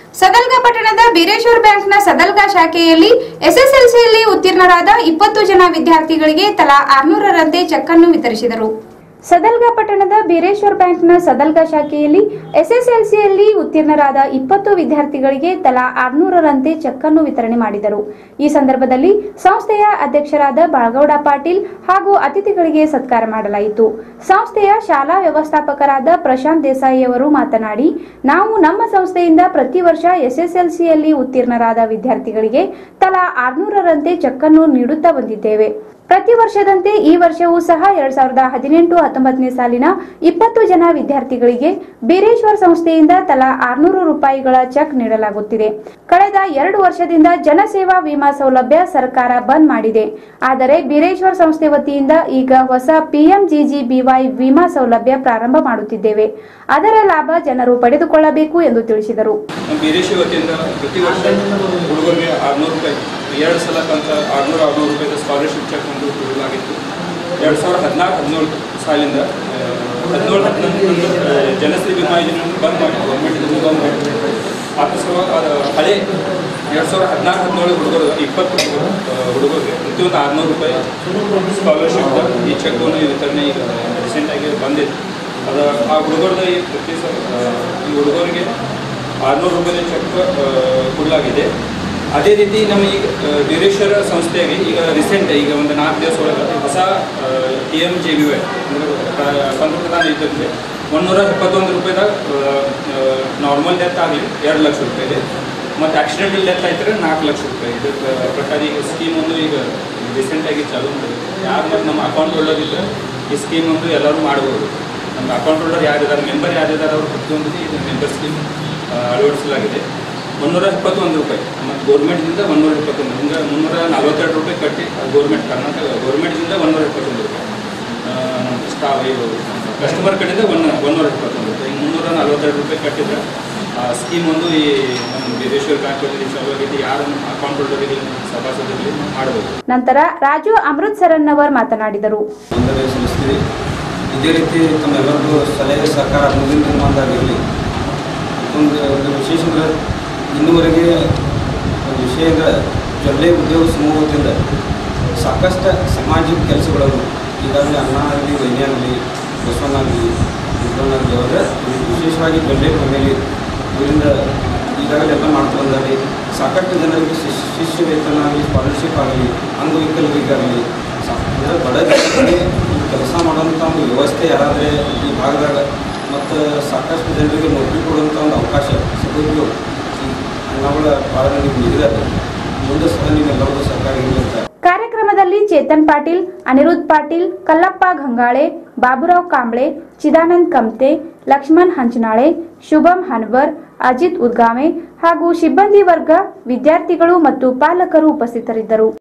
ಸದಲ್ಗ ಪಟ್ಟಣದ ಬೀರೇಶ್ವರ ಬ್ಯಾಂಕ್ನ ಸದಲ್ಗ ಶಾಖೆಯಲ್ಲಿ ಎಸ್ಎಸ್ಎಲ್ಸಿಯಲ್ಲಿ ಉತ್ತೀರ್ಣರಾದ ಇಪ್ಪತ್ತು ಜನ ವಿದ್ಯಾರ್ಥಿಗಳಿಗೆ ತಲಾ ಆರ್ನೂರರಂತೆ ಚೆಕ್ ಅನ್ನು ವಿತರಿಸಿದರು ಸದಲ್ಗ ಪಟ್ಟಣದ ಬೀರೇಶ್ವರ ಬ್ಯಾಂಕ್ನ ಸದಲ್ಗ ಶಾಖೆಯಲ್ಲಿ ಎಸ್ಎಸ್ಎಲ್ಸಿಯಲ್ಲಿ ಉತ್ತೀರ್ಣರಾದ ಇಪ್ಪತ್ತು ವಿದ್ಯಾರ್ಥಿಗಳಿಗೆ ತಲಾ ಆರ್ನೂರರಂತೆ ಚೆಕ್ ಅನ್ನು ವಿತರಣೆ ಮಾಡಿದರು ಈ ಸಂದರ್ಭದಲ್ಲಿ ಸಂಸ್ಥೆಯ ಅಧ್ಯಕ್ಷರಾದ ಬಾಳಗೌಡ ಪಾಟೀಲ್ ಹಾಗೂ ಅತಿಥಿಗಳಿಗೆ ಸತ್ಕಾರ ಮಾಡಲಾಯಿತು ಸಂಸ್ಥೆಯ ಶಾಲಾ ವ್ಯವಸ್ಥಾಪಕರಾದ ಪ್ರಶಾಂತ್ ದೇಸಾಯಿ ಅವರು ಮಾತನಾಡಿ ನಾವು ನಮ್ಮ ಸಂಸ್ಥೆಯಿಂದ ಪ್ರತಿ ವರ್ಷ ಎಸ್ಎಸ್ಎಲ್ಸಿಯಲ್ಲಿ ಉತ್ತೀರ್ಣರಾದ ವಿದ್ಯಾರ್ಥಿಗಳಿಗೆ ತಲಾ ಆರ್ನೂರರಂತೆ ಚೆಕ್ ಅನ್ನು ನೀಡುತ್ತಾ ಬಂದಿದ್ದೇವೆ ಪ್ರತಿ ವರ್ಷದಂತೆ ಈ ವರ್ಷವೂ ಸಹ ಎರಡ್ ಸಾವಿರದ ಹದಿನೆಂಟು ಹತ್ತೊಂಬತ್ತನೇ ಸಾಲಿನ ಇಪ್ಪತ್ತು ಜನ ವಿದ್ಯಾರ್ಥಿಗಳಿಗೆ ಬೀರೇಶ್ವರ್ ಸಂಸ್ಥೆಯಿಂದ ತಲಾ ಆರ್ನೂರು ರೂಪಾಯಿಗಳ ಚೆಕ್ ನೀಡಲಾಗುತ್ತಿದೆ ಕಳೆದ ಎರಡು ವರ್ಷದಿಂದ ಜನಸೇವಾ ವಿಮಾ ಸೌಲಭ್ಯ ಸರ್ಕಾರ ಬಂದ್ ಮಾಡಿದೆ ಆದರೆ ಬೀರೇಶ್ವರ್ ಸಂಸ್ಥೆ ವತಿಯಿಂದ ಈಗ ಹೊಸ ಪಿಎಂಜಿಜಿಬಿವೈ ವಿಮಾ ಸೌಲಭ್ಯ ಪ್ರಾರಂಭ ಮಾಡುತ್ತಿದ್ದೇವೆ ಅದರ ಲಾಭ ಜನರು ಪಡೆದುಕೊಳ್ಳಬೇಕು ಎಂದು ತಿಳಿಸಿದರು ನಮ್ಮ ಬೀರೇಶಿ ವತಿಯಿಂದ ಪ್ರತಿ ವರ್ಷ ಹುಡುಗರಿಗೆ ಆರುನೂರು ರೂಪಾಯಿ ಎರಡು ಸಲ ಕಂತ ಆರುನೂರು ಆರುನೂರು ರೂಪಾಯಿದ ಸ್ಕಾಲರ್ಶಿಪ್ ಚೆಕ್ ಒಂದು ಕೊಡಲಾಗಿತ್ತು ಎರಡು ಸಾವಿರದ ಹದಿನಾರು ಹದಿನೇಳು ಸಾಲಿಂದ ಹದಿನೇಳು ಹದಿನೆಂಟು ಜನಶ್ರೀ ವಿಮಾ ಯೋಜನೆಯನ್ನು ಬಂದ್ ಮಾಡಿ ಗೌರ್ಮೆಂಟ್ ಬಂದ್ ಮಾಡಿ ಅದ್ರ ಸಲುವಾಗಿ ಅದು ಹಳೆ ಎರಡು ಸಾವಿರದ ಹದಿನಾರು ಹದಿನೇಳು ಹುಡುಗರು ಇಪ್ಪತ್ತು ಹುಡುಗರು ಆ, ಹುಡುಗರಿಗೆ ಪ್ರತಿಯೊಂದು ಆರುನೂರು ರೂಪಾಯಿ ಸ್ಕಾಲರ್ಶಿಪ್ ಈ ಚೆಕ್ ವಿತರಣೆ ಈಗ ರೀಸೆಂಟಾಗಿ ಬಂದಿದೆ ಅದು ಆ ಹುಡುಗರದ ಈ ಪ್ರತಿ ಸಲ ಆ, ಈ ಹುಡುಗರಿಗೆ ಆರುನೂರು ರೂಪಾಯಿ ಚೆಕ್ ಕೊಡಲಾಗಿದೆ ಅದೇ ರೀತಿ ನಮ್ಮ ಈಗ ಆ, ವೀರೇಶ್ವರ ಸಂಸ್ಥೆಗೆ ಈಗ ರೀಸೆಂಟ್ ಈಗ ಒಂದು ನಾಲ್ಕು ದಿವಸ ಒಳಗೆ ಹೊಸ T M J B Y ಪಂತಪ್ರಧಾನ ಇದ್ದಂತೆ ಒಂದೂರ ಎಪ್ಪತ್ತೊಂದು ರೂಪಾಯಿದಾಗ ನಾರ್ಮಲ್ ಡೆತ್ ಆಗಲಿ ಎರಡು ಲಕ್ಷ ರೂಪಾಯಿ ಇದೆ ಮತ್ತು ಆಕ್ಸಿಡೆಂಟಲ್ ಡೆತ್ ಆಯ್ತಾರೆ ನಾಲ್ಕು ಲಕ್ಷ ರೂಪಾಯಿ ಇದಕ್ಕೆ ಪ್ರಕಾರ ಈಗ ಸ್ಕೀಮ್ ಒಂದು ಈಗ ರೀಸೆಂಟಾಗಿ ಚಾಲೂ ಮಾಡಿದೆ ಯಾರು ಮತ್ತು ನಮ್ಮ ಅಕೌಂಟ್ ಹೋಲ್ಡರ್ ಇದ್ದರೆ ಈ ಸ್ಕೀಮ್ ಒಂದು ಎಲ್ಲರೂ ಮಾಡ್ಬೋದು ನಮ್ಮ ಅಕೌಂಟ್ ಹೋಲ್ಡರ್ ಯಾರಿದ್ದಾರೆ ಮೆಂಬರ್ ಯಾರಿದ್ದಾರೆ ಅವರು ಪ್ರತಿಯೊಂದಿಗೆ ಇದು ಮೆಂಬರ್ ಸ್ಕೀಮ್ ಅಳವಡಿಸಲಾಗಿದೆ ಮುನ್ನೂರ ಎಪ್ಪತ್ತೊಂದು ರೂಪಾಯಿ ಮತ್ತು ಗೌರ್ಮೆಂಟ್ದಿಂದ ಒಂದೂರ ಇಪ್ಪತ್ತೊಂದು ಹಿಂಗೆ ಮುನ್ನೂರ ನಲ್ವತ್ತೆರಡು ರೂಪಾಯಿ ಕಟ್ಟಿ ಗೌರ್ಮೆಂಟ್ ಕರ್ನಾಟಕ ಗೌರ್ಮೆಂಟ್ದಿಂದ ಒಂದೂರ ಇಪ್ಪತ್ತೊಂದು ರೂಪಾಯಿ ಆ, ನಮ್ಮ ಸ್ಟಾ ಇದು ಕಸ್ಟಮರ್ ಕಡೆಯಿಂದ ಒನ್ ಒಂದೂರ ಇಪ್ಪತ್ತೊಂದು ರೂಪಾಯಿ ಹಿಂಗೆ ಮುನ್ನೂರ ನಲ್ವತ್ತೆರಡು ರೂಪಾಯಿ ಕಟ್ಟಿದ್ರೆ ಆ ಸ್ಕೀಮ್ ಒಂದು ಈ ನಮ್ಮ ಬೀರೇಶ್ವರ ಬ್ಯಾಂಕಲ್ಲಿ ಚಾಲೂ ಆಗೈತಿ ಯಾರು ನಮ್ಮ ಅಕೌಂಟ್ ಹೋಲ್ಡರಿಗೆ ಸಭಾಸದರಿಗೆ ಮಾಡ್ಬೋದು ನಂತರ ರಾಜು ಅಮೃತ್ಸರನ್ನವರ್ ಮಾತನಾಡಿದರು ವಂದನೆ ಸಲ್ಲಿಸ್ತೀವಿ ಇದೇ ರೀತಿ ತಮ್ಮೆಲ್ಲರಿಗೂ ಸಲಹೆ ಸಹಕಾರ ಮುಂದಿನ ದಿನಮಾನದಾಗಿರಲಿ ಒಂದು ಒಂದು ವಿಶೇಷ ಅಂದ್ರೆ ಇನ್ನೂವರೆಗೆ ಒಂದು ವಿಷಯ ಅಂದರೆ ಜೊಲ್ಲೆ ಉದ್ಯೋಗ ಸಮೂಹದಿಂದ ಸಾಕಷ್ಟು ಸಾಮಾಜಿಕ ಕೆಲಸಗಳನ್ನು ಈಗಾಗಲೇ ಅಣ್ಣ ಆಗಲಿ ವೈನ್ಯ ಆಗಲಿ ಬಸವಣ್ಣ ಆಗಲಿ ಮುದ್ದಣ್ಣಾಗಲಿ ಅವರ ವಿಶೇಷವಾಗಿ ಜೊಲ್ಲೆ ಫ್ಯಾಮಿಲಿ ಇವರಿಂದ ಈಗಾಗಲೇ ಎಲ್ಲ ಮಾಡ್ತಾ ಬಂದಾರೆ ಸಾಕಷ್ಟು ಜನರಿಗೆ ಶಿಶ್ ಶಿಷ್ಯ ವೇತನ ಆಗಲಿ ಸ್ಕಾಲರ್ಶಿಪ್ ಆಗಲಿ ಅಂಗವಿಕಲರಿಗಾಗಲಿ ಸಾ- ಅಂದ್ರೆ ಬಡ ಜನರಿಗೆ ಕೆಲಸ ಮಾಡುವಂಥ ಒಂದು ವ್ಯವಸ್ಥೆ ಯಾರಾದರೆ ಈ ಭಾಗದಾಗ ಮತ್ತು ಸಾಕಷ್ಟು ಜನರಿಗೆ ನೌಕರಿ ಕೊಡುವಂಥ ಒಂದು ಅವಕಾಶ ಸಿಗೋದು ಅಣ್ಣಗಳ ಭಾಳ ನನಗೆ ನೀಡಿದ್ದಾರೆ ಮುಂದೆ ಸಹ ನೀವೆಲ್ಲರಿಗೂ ಸರ್ಕಾರ ಇರಲಿ ಅಂತ ಕಾರ್ಯಕ್ರಮದಲ್ಲಿ ಚೇತನ್ ಪಾಟೀಲ್ ಅನಿರುದ್ಧ್ ಪಾಟೀಲ್ ಕಲ್ಲಪ್ಪ ಗಂಗಾಳೆ ಬಾಬುರಾವ್ ಕಾಂಬ್ಳೆ ಚಿದಾನಂದ್ ಕಮ್ತೆ ಲಕ್ಷ್ಮಣ್ ಹಂಚನಾಳೆ ಶುಭಂ ಹನ್ವರ್ ಅಜಿತ್ ಉದ್ಗಾಮೆ ಹಾಗೂ ಸಿಬ್ಬಂದಿ ವರ್ಗ ವಿದ್ಯಾರ್ಥಿಗಳು ಮತ್ತು ಪಾಲಕರು ಉಪಸ್ಥಿತರಿದ್ದರು